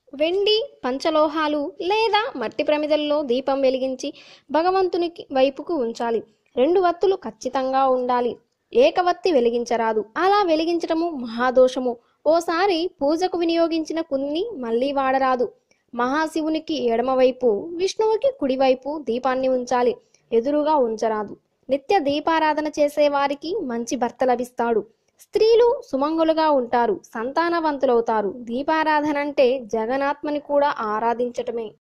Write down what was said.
వెండి పంచలోహాలు లేదా మట్టి ప్రమిదల్లో దీపం వెలిగించి భగవంతునికి వైపుకు ఉంచాలి రెండు వత్తులు ఖచ్చితంగా ఉండాలి ఏకవత్తి వెలిగించరాదు అలా వెలిగించటము మహాదోషము ఓసారి పూజకు వినియోగించిన కొన్ని మళ్ళీ వాడరాదు మహాశివునికి ఎడమవైపు విష్ణువుకి కుడివైపు దీపాన్ని ఉంచాలి ఎదురుగా ఉంచరాదు నిత్య దీపారాధన చేసే వారికి మంచి భర్త లభిస్తాడు స్త్రీలు సుమంగులుగా ఉంటారు సంతానవంతులవుతారు దీపారాధన అంటే జగనాత్మని కూడా ఆరాధించటమే